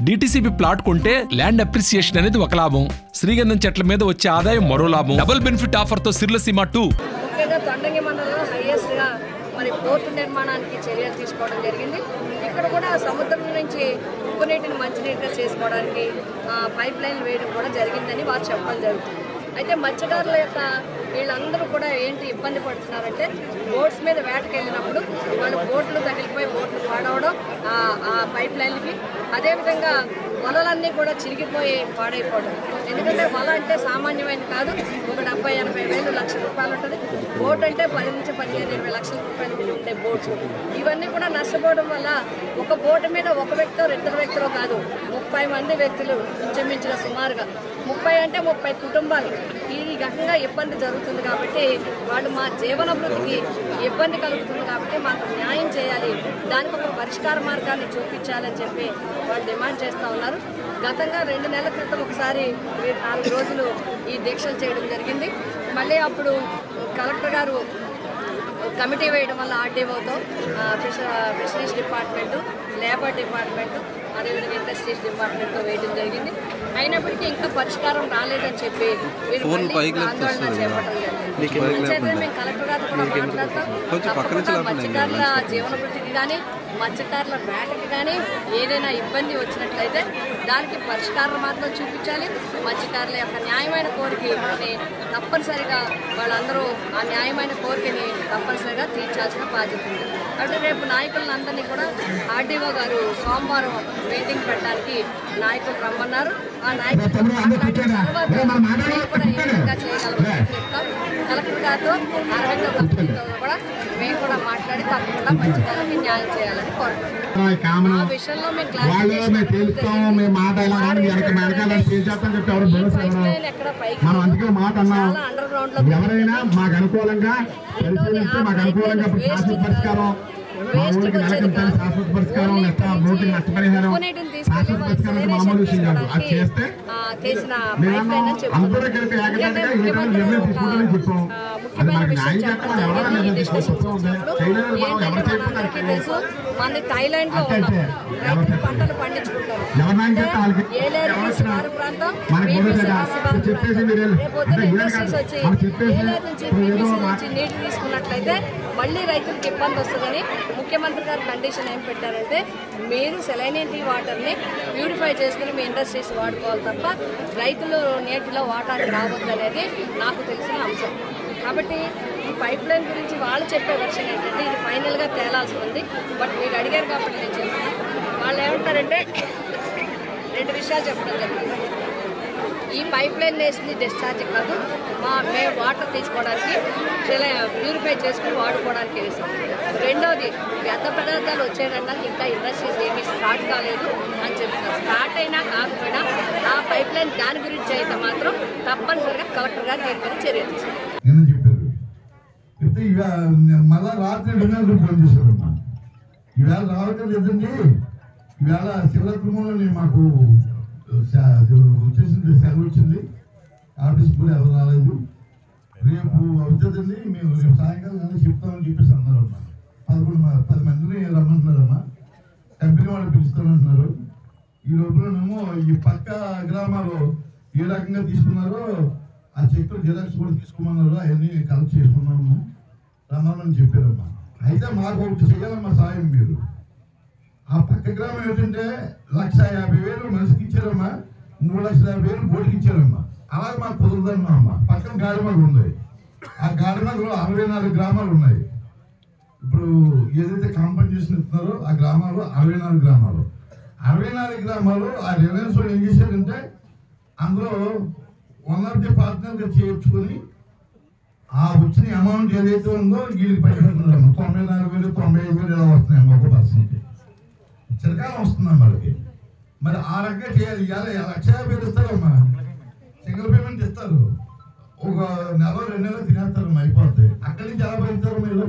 DTCP plot కొంటే land appreciation అనేది ఒక లాభం శ్రీగంధం చెట్ల మీద వచ్చే ఆదాయం మరో లాభం డబుల్ బెనిఫిట్ ఆఫర్ తో సిర్లసీమ టూ ముఖ్యంగా తొండంగి మండలంలో హైయెస్ట్గా మరి పోర్టు నిర్మాణానికి చర్యలు తీసుకోవడం జరిగింది ఇక్కడ కూడా సముద్రం నుంచి ఉప్పు నీటిని మంచినీటిగా చేసుకోవడానికి ఆ, పైప్ లైన్ వేయడం కూడా జరిగిందని వారు చెప్పడం జరుగుతుంది అయితే మత్స్యకారుల యొక్క వీళ్ళందరూ కూడా ఏంటి ఇబ్బంది పడుతున్నారంటే బోట్స్ మీద వేటకి వెళ్ళినప్పుడు వాళ్ళు బోట్లు తగిలిపోయి బోట్లు పాడవడం ఆ, ఆ పైప్ లైన్కి అదేవిధంగా వలలన్నీ కూడా చిరిగిపోయి పాడైపోవడం ఎందుకంటే వల అంటే సామాన్యమైనది కాదు ఒక డెబ్బై ఎనభై వేలు లక్షల రూపాయలు ఉంటుంది బోట్ అంటే పది నుంచి పదిహేను ఇరవై లక్షల రూపాయలు విలువ ఉండే బోట్స్ ఇవన్నీ కూడా నష్టపోవడం వల్ల ఒక బోటు మీద ఒక వ్యక్తో ఇద్దరు వ్యక్తులు కాదు ముప్పై మంది వ్యక్తులు ఇంచుమించుగా సుమారుగా ముప్పై అంటే ముప్పై కుటుంబాలు ఈ రకంగా ఇబ్బంది జరుగుతుంది కాబట్టి వాళ్ళు మా జీవనభృతికి ఇబ్బంది కలుగుతుంది కాబట్టి మాకు న్యాయం చేయాలి దానికి ఒక పరిష్కార మార్గాన్ని చూపించాలని చెప్పి వాళ్ళు డిమాండ్ చేస్తూ ఉన్నారు గతంగా రెండు నెలల క్రితం ఒకసారి వీరు నాలుగు రోజులు ఈ దీక్షలు చేయడం జరిగింది మళ్ళీ అప్పుడు కలెక్టర్ గారు కమిటీ వేయడం వల్ల ఆర్డీఓతో ఫిష ఫిషరీస్ డిపార్ట్మెంటు లేబర్ డిపార్ట్మెంటు అదేవిధంగా ఇండస్ట్రీస్ డిపార్ట్మెంట్తో వేయడం జరిగింది అయినప్పటికీ ఇంకా పరిష్కారం రాలేదని చెప్పి వీరు మళ్ళీ ఇప్పుడు ఆందోళన చేపట్టడం జరిగింది అంచేతే మేము కలెక్టర్ గారితో కూడా మాట్లాడతాం తప్పకుండా మత్స్యకారుల జీవన వృత్తికి కానీ మత్స్యకారుల వేటకి కానీ ఏదైనా ఇబ్బంది వచ్చినట్లయితే దానికి పరిష్కారం మాత్రం చూపించాలి మత్స్యకారుల యొక్క న్యాయమైన కోరికని తప్పనిసరిగా వాళ్ళందరూ ఆ న్యాయమైన కోరికని తప్పనిసరిగా తీర్చాల్సిన బాధ్యత ఉంది అంటే రేపు నాయకులందరినీ కూడా ఆర్డీఓ గారు సోమవారం మీటింగ్ పెట్టడానికి నాయకులు రమ్మన్నారు ఆ నాయకులతో మాట్లాడిన తర్వాత మేము కూడా ఏ విధంగా చేయగలమో చెప్తాం కలెక్టర్ గారితో అరవింద కంపెనీతో కూడా మేము కూడా మాట్లాడి తప్పకుండా మత్స్యకారులకి న్యాయం చేయాలని కోరుకుంటున్నాం ఆ విషయంలో మేము వాళ్ళు మేము తెలుస్తాం మేము మాట ఇలా కానీ వెనక వెనకాల చేసేస్తాం చెప్పి ఎవరు భరోసా ఇవ్వరు. ఎక్కడ పైకి మనం అందుకే మాట అన్నాం చాలా అండర్ గ్రౌండ్ లో ఎవరైనా మాకు అనుకూలంగా పరిశీలిస్తే మాకు అనుకూలంగా ఇప్పుడు శాశ్వత పరిష్కారం మా ఊరికి నెలకొంటే శాశ్వత పరిష్కారం లేదా రోడ్డు నష్టపరిహారం శాశ్వత పరిష్కారం అంటే మామూలు విషయం కాదు అది చేస్తే ఆ, చేసిన మేము ప్రయత్నం అని అందరూ చెప్తున్నాం. కలిపి ఏకదాటిగా ఎందుకంటే ఏదైనా నిర్ణయం తీసుకుంటామని చెప్పాం ఆ, అది ముఖ్యమైన మనకి విషయం న్యాయం చేస్తే చెప్పడం మనం ఎవరైనా జరిగింది. నిర్ణయం ఈ తీసుకోవచ్చు డిస్కషన్ ఉంది వచ్చినప్పుడు చేయలేదు మనం ఏంటంటే ఎవరు చేయకపోతే మనందరికీ అది తెలుసు మన థైలాండ్ లో ఉన్నాం అట్లయితే రైతులు పంటలు పండించుకుంటారు ఎవరినైనా చెప్తే వాళ్ళకి ఏలేరు ఎవరు శివారు ప్రాంతం మనకి బీబీసీ ఉండదు కదా. శివారు చెప్పేసి ప్రాంతం. మీరు వెళ్ళి- రేపు పొద్దున్న అంటే ఇదే ఇండస్ట్రీస్ కాదు. వచ్చి మనం చెప్పేసి ఏలేరు నుంచి ఇప్పుడు ఏదో బీబీసీ మా- నుంచి నీటి తీసుకున్నట్లయితే మళ్ళీ రైతులకు ఇబ్బంది వస్తుందని ముఖ్యమంత్రి గారు కండిషన్ ఏం పెట్టారంటే మీరు సెలైనిటీ వాటర్ని ప్యూరిఫై చేసుకుని మీ ఇండస్ట్రీస్ వాడుకోవాలి తప్ప రైతులు నీటిలో వాటానికి రావద్దు అనేది నాకు తెలిసిన అంశం కాబట్టి ఈ పైప్ లైన్ గురించి వాళ్ళు చెప్పే వర్షన్ ఏంటంటే ఇది ఫైనల్గా తేలాల్సి ఉంది బట్ మీరు అడిగారు కాబట్టి నేను చెప్తున్నాను వాళ్ళు ఏమంటారంటే రెండు విషయాలు చెప్పడం జరిగింది ఈ పైప్ లైన్ వేసింది డిశ్చార్జ్ కాదు మా మేము వాటర్ తీసుకోవడానికి చాలా ప్యూరిఫై చేసుకుని వాడుకోవడానికి వేసాం రెండోది వ్యర్థ పదార్థాలు వచ్చేయడానికి ఇంకా ఇండస్ట్రీస్ ఏమీ స్టార్ట్ కాలేదు అని చెప్తున్నారు స్టార్ట్ అయినా కాకపోయినా ఆ పైప్ లైన్ దాని గురించి అయితే మాత్రం తప్పనిసరిగా కలెక్టర్ గారు దీని మీద చర్య తీసుకుంటారు నిన్న చెప్పారు చెప్తే ఇక మళ్ళా రాత్రి రెండు గంటలకు ఫోన్ చేశారమ్మా ఈవేళ రావటం లేదండి ఈవేళ శివరాత్రిలో మాకు శా- వచ్చేసింది సెలవు వచ్చింది ఆఫీస్ కూడా ఎవరు రాలేదు రేపు అవుతుందండి మేము రేపు సాయంకాలం కానీ చెప్తామని చెప్పేసి అన్నారమ్మా పదకొండు మ- పది మందిని రమ్మంటున్నారమ్మా కంపెనీ వాళ్ళు పిలుస్తానంటున్నారు ఈ లోపలనేమో ఈ పక్క గ్రామాలు ఏ రకంగా తీసుకున్నారో ఆ చెక్కులు జిరాక్స్ కూడా తీసుకోమన్నారు అవన్నీ కలెక్ట్ చేసుకున్నామమ్మా రమ్మని చెప్పారమ్మా అయితే మాకు ఒకటి చేయాలమ్మా సాయం మీరు ఆ పక్క గ్రామం ఏంటంటే లక్ష యాభై వేలు మనిషికి ఇచ్చారమ్మా మూడు లక్షల యాభై వేలు బోటికి ఇచ్చారమ్మా అలాగే మాకు కుదరదమ్మా అమ్మ పక్కన గాడిమగ ఉంది ఆ గాడిమగలో అరవై నాలుగు గ్రామాలు ఉన్నాయి ఇప్పుడు ఏదైతే కాంపన్సేషన్ ఇస్తున్నారో ఆ గ్రామాలు అరవై నాలుగు గ్రామాలు అరవై నాలుగు గ్రామాలు ఆ రిలయన్స్ వాళ్ళు ఏం చేశారంటే అందులో వన్ ఆఫ్ ది పార్ట్నర్గా చేర్చుకొని ఆ వచ్చిన అమౌంట్ ఏదైతే ఉందో వీళ్ళకి పడిపోతుందమ్మా తొంభై నాలుగు వేలు తొంభై ఐదు వేలు ఇలా వస్తున్నాయమ్మా ఒక పర్సన్కి చిరకాలం వస్తుందమ్మా వాళ్ళకి మరి ఆ రకంగా చేయాలి ఇవాళ లక్ష యాభై వేలు ఇస్తారమ్మా సింగిల్ పేమెంట్ ఇస్తారు ఒక నెల రెండు నెలలు తినేస్తారమ్మా అయిపోద్ది అక్కడి నుంచి ఎలా పెడతారు మీరు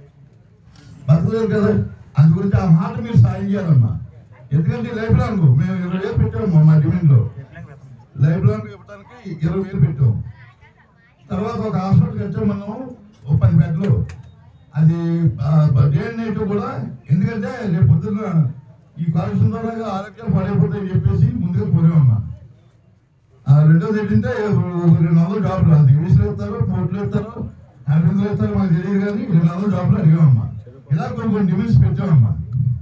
బతకలేరు కదా అందు గురించి ఆ మాట మీరు సాయం చేయాలమ్మా ఎందుకంటే లైఫ్ లాంగ్ మేము ఇరవై వేలు పెట్టాము మా డిమాండ్లో లైఫ్ లాంగ్ ఇవ్వడానికి ఇరవై వేలు పెట్టాము తర్వాత ఒక హాస్పిటల్ కట్టాం మనం ఓ పది బెడ్లు అది డే అండ్ నైట్ కూడా ఎందుకంటే రేపు పొద్దున్న ఈ కాలుష్యం ద్వారా ఆరోగ్యాలు పడైపోతాయని చెప్పేసి ముందుగా కొనేవమ్మా ఆ రెండోది ఏంటంటే ఒక రెండు వందల జాబులు అది ఇంగ్లీష్లో ఇస్తారు పోర్టులు ఇస్తారు అరవిందులు ఇస్తారు మాకు తెలియదు కానీ రెండు వందల జాబులు అడిగామమ్మా ఇలా కొన్ని కొన్ని డిమాండ్స్ పెట్టామమ్మా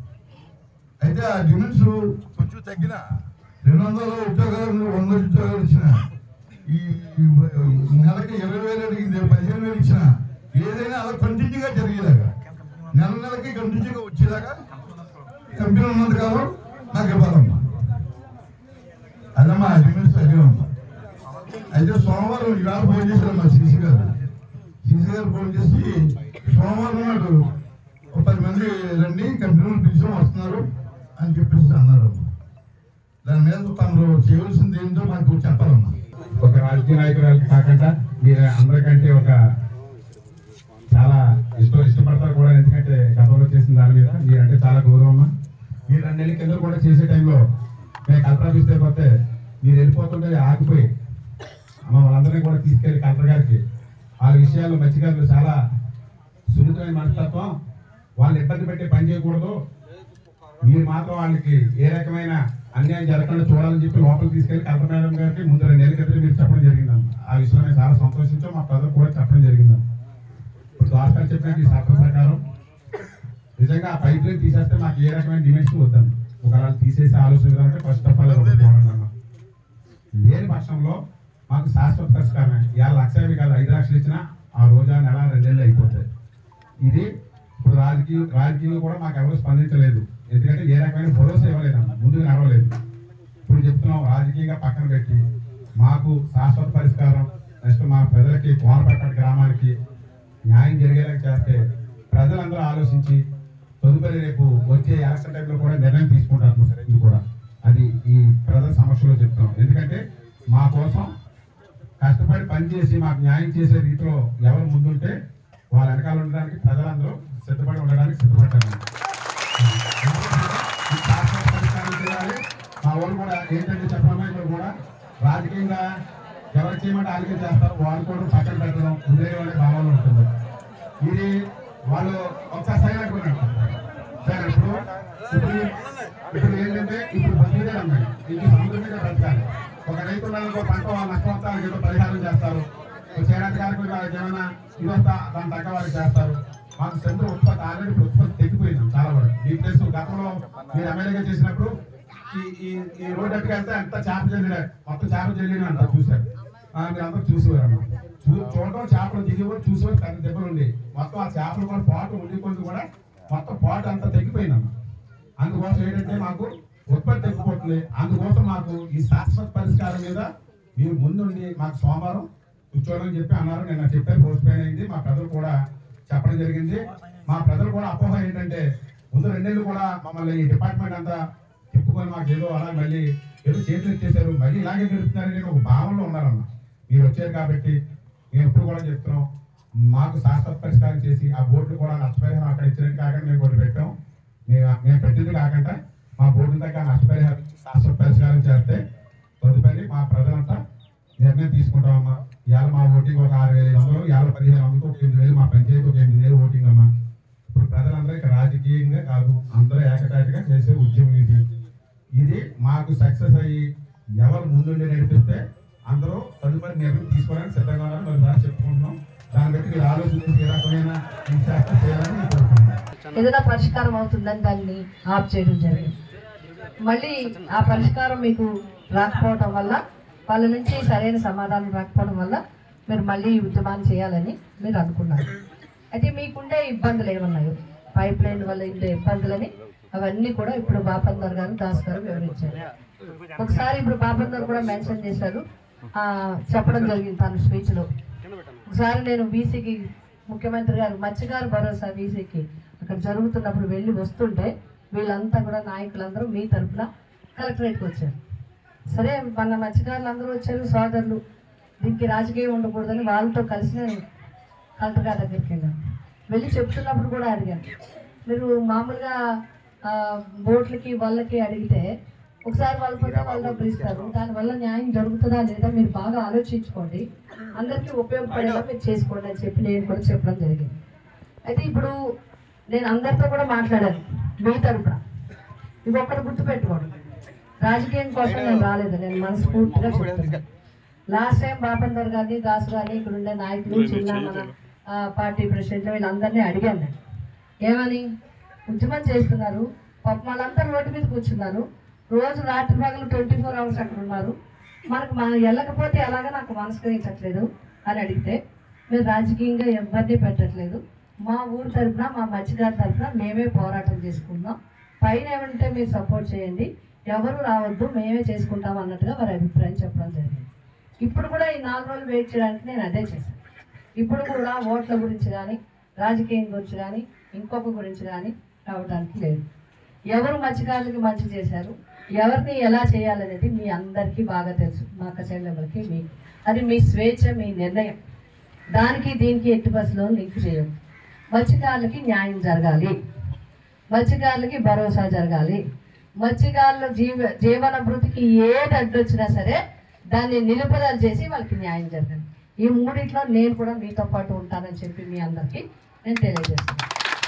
అయితే ఆ డిమాండ్స్ కొంచెం తగ్గిన రెండు వందల ఉద్యోగాలు వంద ఉద్యోగాలు ఇచ్చిన ఈ ఈ నెలకి ఇరవై వేలు అడిగింది పదిహేను వేలు ఇచ్చిన ఏదైనా అలా కంటిన్యూగా జరిగేలాగా నెల నెలకి కంటిన్యూగా వచ్చేలాగా కంపెనీ ఉన్నంత కాలం నాకు ఇవ్వాలమ్మా అదమ్మా డిమాండ్స్ అడిగామమ్మా అయితే సోమవారం ఇవాళ ఫోన్ చేశారమ్మా సీసీ గారు సీసీ గారు ఫోన్ చేసి సోమవారం నాడు ఒక పది మంది రండి కంపెనీలు పిలిచాం వస్తున్నారు అని చెప్పేసి అన్నారు దాని మీద తమరు చేయవలసింది ఏంటో మాకు చెప్పాలమ్మా ఒక రాజకీయ నాయకురాలకి కాకుండా మీరు అందరికంటే ఒక చాలా ఇష్టం ఇష్టపడతారు కూడా ఎందుకంటే గతంలో చేసిన దాని మీద మీరంటే చాలా గౌరవం అమ్మా మీరు రెండు నెలల కింద కూడా చేసే టైంలో మేము కలెక్టర్ ఆఫీస్ పోతే మీరు వెళ్ళిపోతుంటే ఆగిపోయి అమ్మ వాళ్ళందరినీ కూడా తీసుకెళ్లి కలెక్టర్ గారికి ఆ విషయాల్లో మత్స్యకారులు చాలా సున్నితమైన మనస్తత్వం వాళ్ళు ఇబ్బంది పెట్టే పని చేయకూడదు మీరు మాత్రం వాళ్ళకి ఏ రకమైన అన్యాయం జరగకుండా చూడాలని చెప్పి లోపలికి తీసుకెళ్లి కలెక్టర్ మేడం గారికి ముందు రెండు నెలల క్రితం మీరు చెప్పడం జరిగిందమ్మ ఆ విషయంలో మేము చాలా సంతోషించాం మా ప్రజలు కూడా చెప్పడం జరిగిందమ్మ ఇప్పుడు దాస్కర్ చెప్పిన ఈ శాస్త్ర ప్రకారం నిజంగా ఆ పైప్ లైన్ తీసేస్తే మాకు ఏ రకమైన డిమాండ్స్ వద్దాం ఒకవేళ తీసేసి ఆలోచన అంటే ఫస్ట్ ఆఫ్ ఆల్ అమ్మ లేని పక్షంలో మాకు శాశ్వత పరిష్కారమే ఇవాళ లక్ష యాభై కాదు ఐదు లక్షలు ఇచ్చినా ఆ రోజా నెల రెండేళ్ళు అయిపోతాయి ఇది ఇప్పుడు రాజకీయ రాజకీయంలో కూడా మాకు ఎవరు స్పందించలేదు ఎందుకంటే ఏ రకమైన భరోసా ఇవ్వలేదమ్మా ముందుకు నడవలేదు ఇప్పుడు చెప్తున్నాం రాజకీయంగా పక్కన పెట్టి మాకు శాశ్వత పరిష్కారం నెక్స్ట్ మా ప్రజలకి కోనపట్ట గ్రామానికి న్యాయం జరిగేలా చేస్తే ప్రజలందరూ ఆలోచించి తదుపరి రేపు వచ్చే ఎలక్షన్ టైంలో కూడా నిర్ణయం తీసుకుంటారు సరే ఇది కూడా అది ఈ ప్రజల సమస్యలో చెప్తున్నాం ఎందుకంటే మా కోసం కష్టపడి పనిచేసి మాకు న్యాయం చేసే రీతిలో ఎవరు ముందుంటే వాళ్ళ వెనకాల ఉండడానికి ప్రజలందరూ సిద్ధపడి ఉండడానికి సిద్ధపడ్డారు ఈ శాశ్వత పరిష్కారం చేయాలి. మా వాళ్ళు కూడా ఏంటంటే చెప్పడమే ఇక్కడ కూడా రాజకీయంగా ఎవరు చేయమంటే వాళ్ళకే చేస్తారు వాళ్ళు కూడా పక్కన పెట్టడం ఉండేది వాళ్ళ భావాలు ఉంటుంది ఇది వాళ్ళు ఒకసారి సైలెంట్ కొన్నాడు సరే ఇప్పుడు ఇప్పుడు ఇప్పుడు ఏంటంటే ఇప్పుడు బతికే అమ్మాయి ఇది సముద్రం మీద బ్రతకాలి ఒక రైతు ఉన్నారనుకో పంట నష్టం వస్తే వాళ్ళకి ఏదో పరిహారం చేస్తారు చేనేత కార్మికులు వాళ్ళకి ఏమైనా ఇది వస్తా దాని తగ్గ వారికి చేస్తారు మాకు సెంటర్ ఉత్పత్తి ఆల్రెడీ ఇప్పుడు ఉత్పత్తి తగ్గిపోయింది చాలా వరకు మీ ప్లేస్ గతంలో మీరు ఎమ్మెల్యేగా చేసినప్పుడు ఈ ఈ ఈ రోడ్ ఎట్టుకు వెళ్తే అంత చేప జల్లిన మొత్తం చేప జల్లిన అంట చూశారు ఆ, మీరు అందరూ చూసేవారు అన్నమాట. చూ చూడటం చేపలు దిగేవారు చూసేవారు పెద్ద దెబ్బలు ఉండి మొత్తం ఆ చేపలు కూడా పాటు ఉండి కొంచెం కూడా మొత్తం పాటు అంతా తగ్గిపోయిందమ్మ అందుకోసం ఏంటంటే మాకు ఉత్పత్తి తగ్గిపోతుంది అందుకోసం మాకు ఈ శాశ్వత పరిష్కారం మీద మీరు ముందుండి మాకు సోమవారం కూర్చోవాలని చెప్పి అన్నారు నిన్న చెప్పారు పోస్ట్ పోయిన్ అయింది మా ప్రజలు కూడా చెప్పడం జరిగింది మా ప్రజలు కూడా అపోహ ఏంటంటే ముందు రెండేళ్ళు కూడా మమ్మల్ని ఈ డిపార్ట్మెంట్ అంతా చెప్పుకొని మాకు ఏదో అలా మళ్ళీ ఏదో చేతులు ఎత్తేసారు మళ్ళీ ఇలాగే గడుపుతున్నారని ఒక భావనలో ఉన్నారన్న మీరు వచ్చారు కాబట్టి మేము ఎప్పుడు కూడా చెప్తున్నాం మాకు శాశ్వత పరిష్కారం చేసి ఆ బోర్డులు కూడా నష్టపరిహారం అక్కడ ఇచ్చినట్టు కాకుండా మేము ఒకటి పెట్టాం మేము మేము పెట్టింది కాకుండా మా బోర్డు దగ్గర నష్టపరిహారం శాశ్వత పరిష్కారం చేస్తే తదుపరి మా ప్రజలంతా నిర్ణయం తీసుకుంటామమ్మా ఇవాళ మా ఓటింగ్ ఒక ఆరు వేల ఐదు వందలు ఇవాళ పదిహేను వందలు ఒక ఎనిమిది వేలు మా పంచాయతీ ఒక ఎనిమిది వేలు ఓటింగ్ అమ్మా ఇప్పుడు ప్రజలందరూ ఇక రాజకీయంగా కాదు అందరూ ఏకతాటిగా చేసే ఉద్యమం ఇది ఇది మాకు సక్సెస్ అయ్యి ఎవరు ముందుండి నడిపిస్తే అందరూ తదుపరి నిర్ణయం తీసుకోవడానికి సిద్ధంగా ఉన్నారని మరి సార్ చెప్పుకుంటున్నాం దాన్ని బట్టి మీరు ఆలోచించి ఏ రకమైన ఇన్స్ట్రక్షన్ చేయాలని నేను కోరుకుంటున్నాను ఏదైనా పరిష్కారం అవుతుందని దాన్ని ఆఫ్ చేయడం జరిగింది మళ్ళీ ఆ పరిష్కారం మీకు రాకపోవడం వల్ల వాళ్ళ నుంచి సరైన సమాధానం రాకపోవడం వల్ల మీరు మళ్ళీ ఈ ఉద్యమాన్ని చేయాలని మీరు అనుకున్నారు అయితే మీకుండే ఇబ్బందులు ఏమన్నాయో పైప్ లైన్ వల్ల ఉండే ఇబ్బందులని అవన్నీ కూడా ఇప్పుడు బాపందర్ గారు దాస్ గారు వివరించారు ఒకసారి ఇప్పుడు బాపందర్ కూడా మెన్షన్ చేశారు ఆ, చెప్పడం జరిగింది తన స్పీచ్ లో ఒకసారి నేను బీసీకి ముఖ్యమంత్రి గారు మత్స్యకారు భరోసా బీసీకి అక్కడ జరుగుతున్నప్పుడు వెళ్ళి వస్తుంటే వీళ్ళంతా కూడా నాయకులందరూ మీ తరఫున కలెక్టరేట్కి వచ్చారు సరే మన మత్స్యకారులు అందరూ వచ్చారు సోదరులు దీనికి రాజకీయం ఉండకూడదని వాళ్ళతో కలిసి నేను కలెక్టర్ గారి దగ్గరికి వెళ్ళాను వెళ్ళి చెప్తున్నప్పుడు కూడా అడిగాను మీరు మామూలుగా ఆ, బోట్లకి వాళ్ళకి అడిగితే ఒకసారి వాళ్ళు పోతే వాళ్ళు డబ్బులు ఇస్తారు దానివల్ల న్యాయం జరుగుతుందా లేదా మీరు బాగా ఆలోచించుకోండి అందరికీ ఉపయోగపడేలా మీరు చేసుకోండి అని చెప్పి నేను కూడా చెప్పడం జరిగింది అయితే ఇప్పుడు నేను అందరితో కూడా మాట్లాడాను మీ తరపున ఇది ఒక్కటి గుర్తుపెట్టుకోండి రాజకీయం కోసం నేను రాలేదు నేను మనస్ఫూర్తిగా చెప్తున్నాను లాస్ట్ టైం బాపందర్ గారిని దాసు గారిని ఇక్కడ ఉండే నాయకులు చిన్న మన ఆ, పార్టీ ప్రెసిడెంట్ వీళ్ళందరినీ అడిగాను నేను ఏమని ఉద్యమం చేస్తున్నారు పాపం వాళ్ళంతా రోడ్డు మీద కూర్చున్నారు రోజు రాత్రి పగలు ట్వంటీ ఫోర్ అవర్స్ అక్కడ ఉన్నారు మనకు మనం వెళ్ళకపోతే ఎలాగ నాకు మనస్కరించట్లేదు అని అడిగితే మీరు రాజకీయంగా ఎవరిని పెట్టట్లేదు మా ఊరు తరఫున మా మత్స్యకారు తరఫున మేమే పోరాటం చేసుకుందాం పైన ఏమంటే మీరు సపోర్ట్ చేయండి ఎవరు రావద్దు మేమే చేసుకుంటాం అన్నట్టుగా వారి అభిప్రాయం చెప్పడం జరిగింది ఇప్పుడు కూడా ఈ నాలుగు రోజులు వెయిట్ చేయడానికి నేను అదే చేశాను ఇప్పుడు కూడా ఓట్ల గురించి కానీ రాజకీయం గురించి కానీ ఇంకొక గురించి కానీ రావడానికి లేదు ఎవరు మత్స్యకారులకి మంచి చేశారు ఎవరిని ఎలా చేయాలనేది మీ అందరికీ బాగా తెలుసు మా అక్క చెల్లెమ్మలకి మీ అది మీ స్వేచ్ఛ మీ నిర్ణయం దానికి దీనికి ఎట్టి బస్సులో లింక్ చేయదు మత్స్యకారులకి న్యాయం జరగాలి మత్స్యకారులకి భరోసా జరగాలి మత్స్యకారుల జీవ జీవన భృతికి ఏది అడ్డొచ్చినా సరే దాన్ని నిలుపుదల చేసి వాళ్ళకి న్యాయం జరగాలి ఈ మూడిట్లో నేను కూడా మీతో పాటు ఉంటానని చెప్పి మీ అందరికీ నేను తెలియజేస్తున్నాను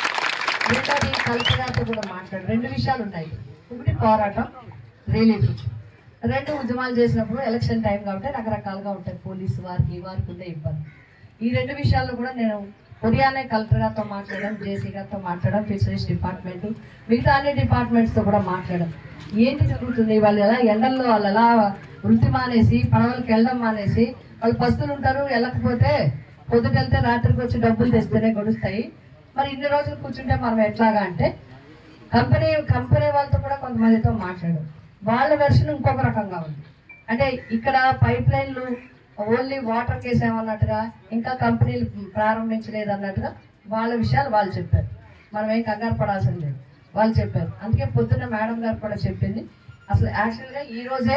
రెండోది కలెక్టర్ గారితో కూడా మాట్లాడు రెండు విషయాలు ఉన్నాయి ఒకటి పోరాటం రిలీఫ్ రెండు ఉద్యమాలు చేసినప్పుడు ఎలక్షన్ టైం కాబట్టి రకరకాలుగా ఉంటాయి పోలీసు వారికి వారికి ఉండే ఇబ్బంది ఈ రెండు విషయాల్లో కూడా నేను ఉదయాన్నే కలెక్టర్ గారితో మాట్లాడడం జేసీ గారితో మాట్లాడడం ఫిషరీస్ డిపార్ట్మెంట్ మిగతా అన్ని డిపార్ట్మెంట్స్తో కూడా మాట్లాడడం ఏంటి జరుగుతుంది వాళ్ళు ఎలా ఎండల్లో వాళ్ళు ఎలా వృత్తి మానేసి పడవలకు వెళ్ళడం మానేసి వాళ్ళు పస్తులు ఉంటారు వెళ్ళకపోతే పొద్దుట వెళ్తే రాత్రికి వచ్చి డబ్బులు తెస్తేనే గడుస్తాయి మరి ఇన్ని రోజులు కూర్చుంటే మనం ఎట్లాగా అంటే కంపెనీ కంపెనీ వాళ్ళతో కూడా కొంతమందితో మాట్లాడారు వాళ్ళ వెర్షన్ ఇంకొక రకంగా ఉంది అంటే ఇక్కడ పైప్ లైన్లు ఓన్లీ వాటర్ కేసేమన్నట్టుగా ఇంకా కంపెనీలు ప్రారంభించలేదు అన్నట్టుగా వాళ్ళ విషయాలు వాళ్ళు చెప్పారు మనం ఏం కంగారు పడాల్సిన లేదు వాళ్ళు చెప్పారు అందుకే పొద్దున్న మేడం గారు కూడా చెప్పింది అసలు యాక్చువల్గా ఈ రోజే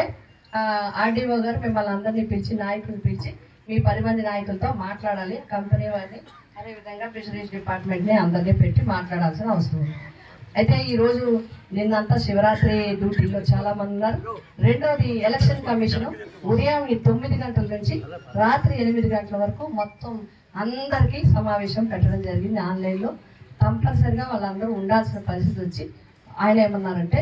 ఆర్డీఓ గారు మిమ్మల్ని అందరినీ పిలిచి నాయకులు పిలిచి మీ పది మంది నాయకులతో మాట్లాడాలి కంపెనీ వారిని అదేవిధంగా ఫిషరీస్ డిపార్ట్మెంట్ని అందరినీ పెట్టి మాట్లాడాల్సిన అవసరం ఉంది అయితే ఈ రోజు నిన్నంతా శివరాత్రి డ్యూటీలో చాలా మంది ఉన్నారు రెండోది ఎలక్షన్ కమిషన్ ఉదయం ఈ తొమ్మిది గంటల నుంచి రాత్రి ఎనిమిది గంటల వరకు మొత్తం అందరికీ సమావేశం పెట్టడం జరిగింది ఆన్లైన్లో కంపల్సరిగా వాళ్ళందరూ ఉండాల్సిన పరిస్థితి వచ్చి ఆయన ఏమన్నారంటే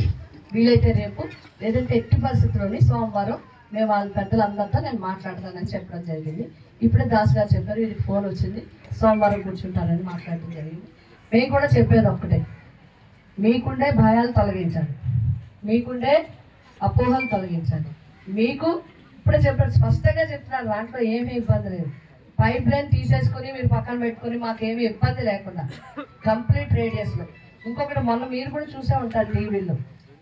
వీలైతే రేపు లేదంటే ఎట్టి పరిస్థితుల్లోని సోమవారం మేము వాళ్ళ పెద్దలందరితో నేను మాట్లాడతానని చెప్పడం జరిగింది ఇప్పుడే దాస్ గారు చెప్పారు ఇది ఫోన్ వచ్చింది సోమవారం కూర్చుంటారని మాట్లాడడం జరిగింది మేము కూడా చెప్పేది ఒక్కటే మీకుండే భయాలు తొలగించండి మీకుండే అపోహలు తొలగించండి మీకు ఇప్పుడే చెప్పారు స్పష్టంగా చెప్తున్నారు దాంట్లో ఏమీ ఇబ్బంది లేదు పైప్ లైన్ తీసేసుకొని మీరు పక్కన పెట్టుకొని మాకేమీ ఇబ్బంది లేకుండా కంప్లీట్ రేడియస్లో ఇంకొకటి మొన్న మీరు కూడా చూసే ఉంటారు టీవీలో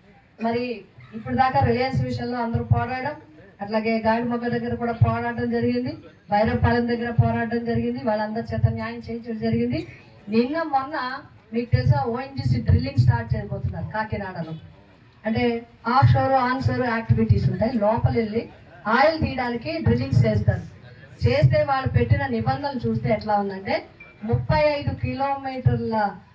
మరి ఇప్పుడు దాకా రిలయన్స్ విషయంలో అందరూ పోరాడడం అట్లాగే గాడి మొగ్గ దగ్గర కూడా పోరాటం జరిగింది భైరవపాలెం దగ్గర పోరాటం జరిగింది వాళ్ళందరి చేత న్యాయం చేయించడం జరిగింది నిన్న మొన్న మీకు తెలుసా ఓఎన్జీసీ డ్రిల్లింగ్ స్టార్ట్ చేయబోతున్నారు కాకినాడలో అంటే off shore on shore activities ఉంటాయి లోపల వెళ్ళి ఆయిల్ తీయడానికి డ్రిల్లింగ్స్ చేస్తారు చేస్తే వాళ్ళు పెట్టిన నిబంధనలు చూస్తే ఎట్లా ఉందంటే ముప్పై ఐదు కిలోమీటర్ల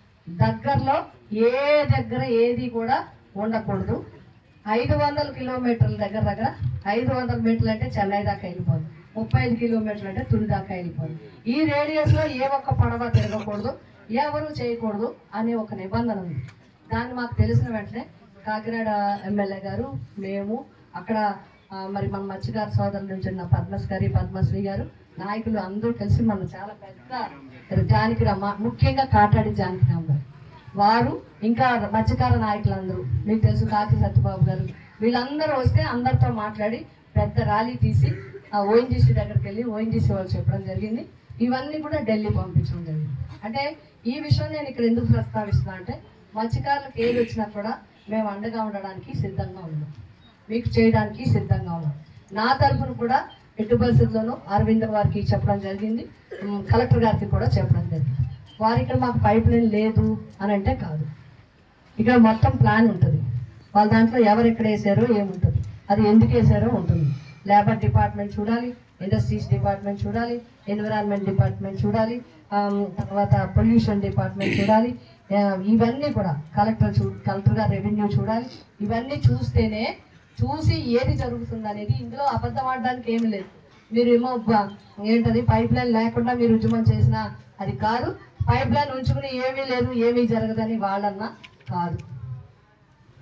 దగ్గరలో ఏ దగ్గర ఏది కూడా ఉండకూడదు ఐదు వందల కిలోమీటర్ల దగ్గర దగ్గర ఐదు వందల మీటర్లు అంటే చెన్నై దాకా వెళ్ళిపోదు ముప్పై ఐదు కిలోమీటర్లు అంటే తుని దాకా వెళ్ళిపోదు ఈ రేడియస్ లో ఏ ఒక్క పడవ తిరగకూడదు ఎవరు చేయకూడదు అనే ఒక నిబంధన ఉంది దాన్ని మాకు తెలిసిన వెంటనే కాకినాడ ఎమ్మెల్యే గారు మేము అక్కడ ఆ, మరి మన మత్స్యకార సోదరుల నుంచి ఉన్న పద్మశ్రీ గారి పద్మశ్రీ గారు నాయకులు అందరూ కలిసి మన చాలా పెద్ద జానకిరామ ముఖ్యంగా కాటాడి జానకిరామ్ గారు వారు ఇంకా మత్స్యకార నాయకులందరూ మీకు తెలుసు కాకి సత్యబాబు గారు వీళ్ళందరూ వస్తే అందరితో మాట్లాడి పెద్ద ర్యాలీ తీసి ఆ ఓఎన్జీసీ దగ్గరికి వెళ్ళి ఓఎన్జీసీ వాళ్ళు చెప్పడం జరిగింది ఇవన్నీ కూడా ఢిల్లీ పంపించడం జరిగింది అంటే ఈ విషయం నేను ఇక్కడ ఎందుకు ప్రస్తావిస్తున్నా అంటే మత్స్యకారులకు ఏది వచ్చినా కూడా మేము అండగా ఉండడానికి సిద్ధంగా ఉన్నాం మీకు చేయడానికి సిద్ధంగా ఉన్నాం నా తరఫున కూడా ఎటు పరిస్థితుల్లోనూ అరవింద్ వారికి చెప్పడం జరిగింది ఉమ్, కలెక్టర్ గారికి కూడా చెప్పడం జరిగింది వారు ఇక్కడ మాకు పైప్ లైన్ లేదు అని అంటే కాదు ఇక్కడ మొత్తం ప్లాన్ ఉంటుంది వాళ్ళ దాంట్లో ఎవరు ఎక్కడ వేసారో ఏముంటుంది అది ఎందుకు వేసారో ఉంటుంది లేబర్ డిపార్ట్మెంట్ చూడాలి ఇండస్ట్రీస్ డిపార్ట్మెంట్ చూడాలి ఎన్విరాన్మెంట్ డిపార్ట్మెంట్ చూడాలి ఆమ్, తర్వాత పొల్యూషన్ డిపార్ట్మెంట్ చూడాలి ఆ, ఇవన్నీ కూడా కలెక్టర్ చూ కలెక్టర్ గారు రెవెన్యూ చూడాలి ఇవన్నీ చూస్తేనే చూసి ఏది జరుగుతుంది అనేది ఇందులో అబద్ధం ఆడడానికి ఏమీ లేదు మీరు ఏమో బ- ఏంటది పైప్ లైన్ లేకుండా మీరు ఉద్యమం చేసినా అది కాదు పైప్ లైన్ ఉంచుకుని ఏమీ లేదు ఏమీ జరగదని వాళ్ళన్నా కాదు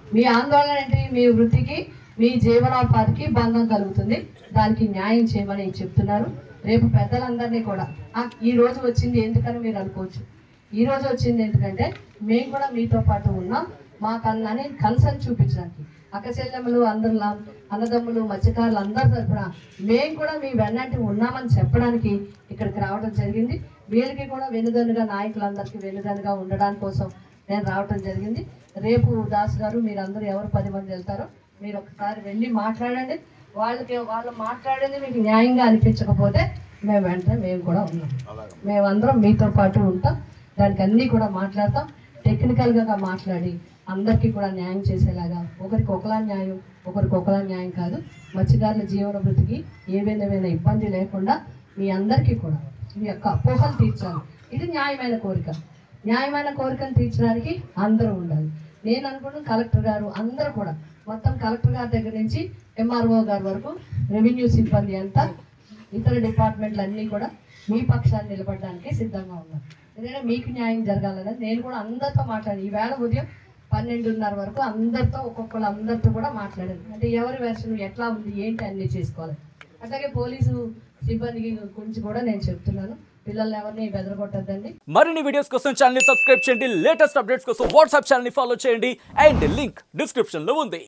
మీ ఆందోళన ఏంటి మీ వృత్తికి మీ జీవనోపాధికి భంగం కలుగుతుంది దానికి న్యాయం చేయమని చెప్తున్నారు రేపు పెద్దలందరినీ కూడా "ఆ, ఈ రోజు వచ్చింది ఎందుకని మీరు అనుకోవచ్చు ఈ రోజు వచ్చింది ఎందుకంటే మేము కూడా మీతో పాటు ఉన్నాం మా కన్నని కన్సర్న్ చూపించడానికి అక్క చెల్లెమ్మలు అందరు అన్నదమ్ములు మత్స్యకారులు అందరి తరపున మేము కూడా మీ వెన్నంటి ఉన్నామని చెప్పడానికి ఇక్కడికి రావడం జరిగింది వీళ్ళకి కూడా వెనుదన్నుగా నాయకులందరికీ వెనుదన్నుగా ఉండడానికి కోసం నేను రావడం జరిగింది రేపు దాస్ గారు మీరందరూ ఎవరు పది మంది వెళ్తారో మీరు ఒకసారి వెళ్ళి మాట్లాడండి వాళ్ళకి వాళ్ళు మాట్లాడేది మీకు న్యాయంగా అనిపించకపోతే మేము వెంటనే మేము కూడా ఉన్నాం మేమందరం మీతో పాటు ఉంటాం దానికి అన్నీ కూడా మాట్లాడతాం టెక్నికల్గా మాట్లాడి అందరికీ కూడా న్యాయం చేసేలాగా ఒకరికి ఒకలా న్యాయం ఒకరికి ఒకలా న్యాయం కాదు మత్స్యకారుల జీవన వృత్తికి ఏ విధమైన ఇబ్బంది లేకుండా మీ అందరికీ కూడా మీ యొక్క అపోహలు తీర్చాలి ఇది న్యాయమైన కోరిక న్యాయమైన కోరికను తీర్చడానికి అందరూ ఉండాలి నేను అనుకున్న కలెక్టర్ గారు అందరూ కూడా మొత్తం కలెక్టర్ గారి దగ్గర నుంచి ఎంఆర్ఓ గారి వరకు రెవెన్యూ సిబ్బంది అంతా ఇతర డిపార్ట్మెంట్లు అన్నీ కూడా మీ పక్షాన్ని నిలబడడానికి సిద్ధంగా ఉన్నారు ఎందుకంటే మీకు న్యాయం జరగాలని నేను కూడా అందరితో మాట్లాడి ఈవేళ ఉదయం పన్నెండున్నర వరకు అందరితో ఒక్కొక్కరు అందరితో కూడా మాట్లాడాను అంటే ఎవరి వెర్షన్ ఎట్లా ఉంది ఏంటి అన్నీ చేసుకోవాలి అట్లాగే పోలీసు సిబ్బందికి గురించి కూడా నేను చెప్తున్నాను పిల్లల్ని ఎవరిని బెదరగొట్టద్దండి మరిన్ని వీడియోస్ కోసం ఛానల్ సబ్స్క్రైబ్ చేయండి లేటెస్ట్ అప్డేట్స్ కోసం వాట్సాప్ ఛానల్ ఫాలో చేయండి అండ్ లింక్ డిస్క్రిప్షన్ లో ఉంది